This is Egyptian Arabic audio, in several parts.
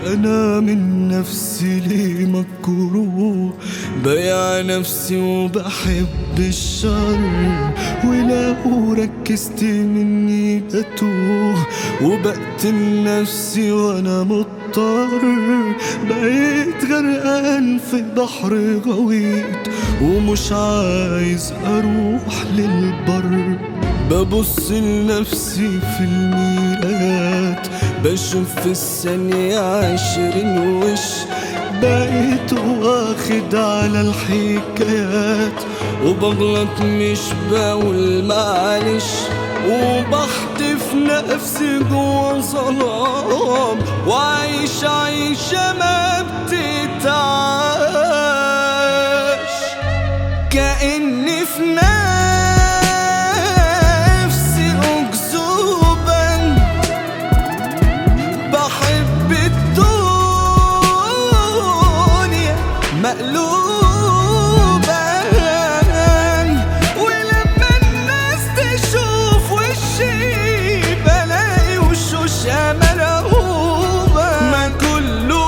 أنا من نفسي ليه مكروه بيع نفسي وبحب الشر ولو ركزت مني بتوه وبقتل نفسي وأنا مضطر بقيت غرقان في بحر غويط ومش عايز أروح للبر ببص لنفسي في المرايات بشوف في الثانية عشرين وش بقيت واخد على الحكايات وبغلط مش بقول معلش وبحدف نفسي جوا ظلام وعايش عيشة ما بتتعاش كأني في نفسي أكذوبا بحب الدنيا مقلوبا ولما الناس تشوف وشي بلاقي وشوشها ملهوبة ما كله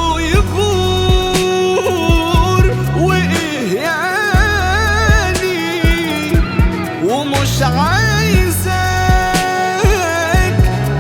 يغور وإيه يعني ومش عايزك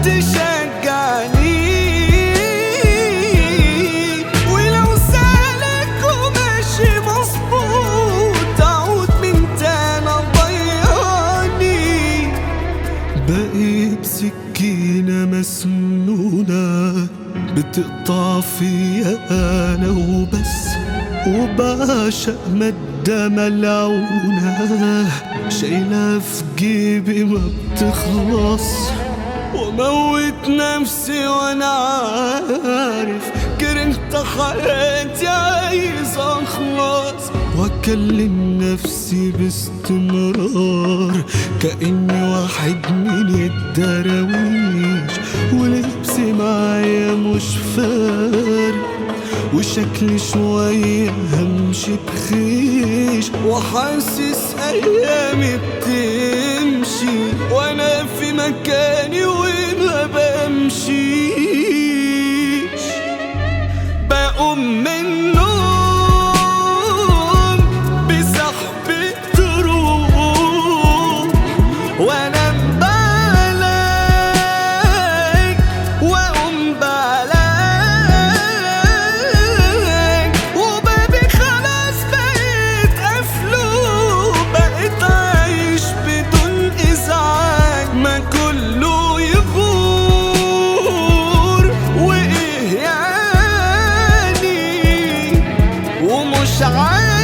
تشجعني ولو سالك وماشي مظبوط اعود من تاني ضيعني بقيت سكينة مسنونة بتقطع فيا أنا وبس وبعشق مادة ملعونة شايلها في جيبي ما بتخلص وموت نفسي وانا عارف كرهت حياتي عايز اخلص واكلم نفسي باستمرار كاني واحد من الدراويش ولبسي معايا مش فارق وشكلي شوية همشي بخيش وحاسس أيامي بتمشي وأنا في مكاني وما بمشيش بقوم من النوم بسحب الدروب وانام بعلاك واقوم بعلاك وبابي خلاص بقيت قفله بقيت عايش بدون ازعاج ما كله يغور وايه يعني ومش عايز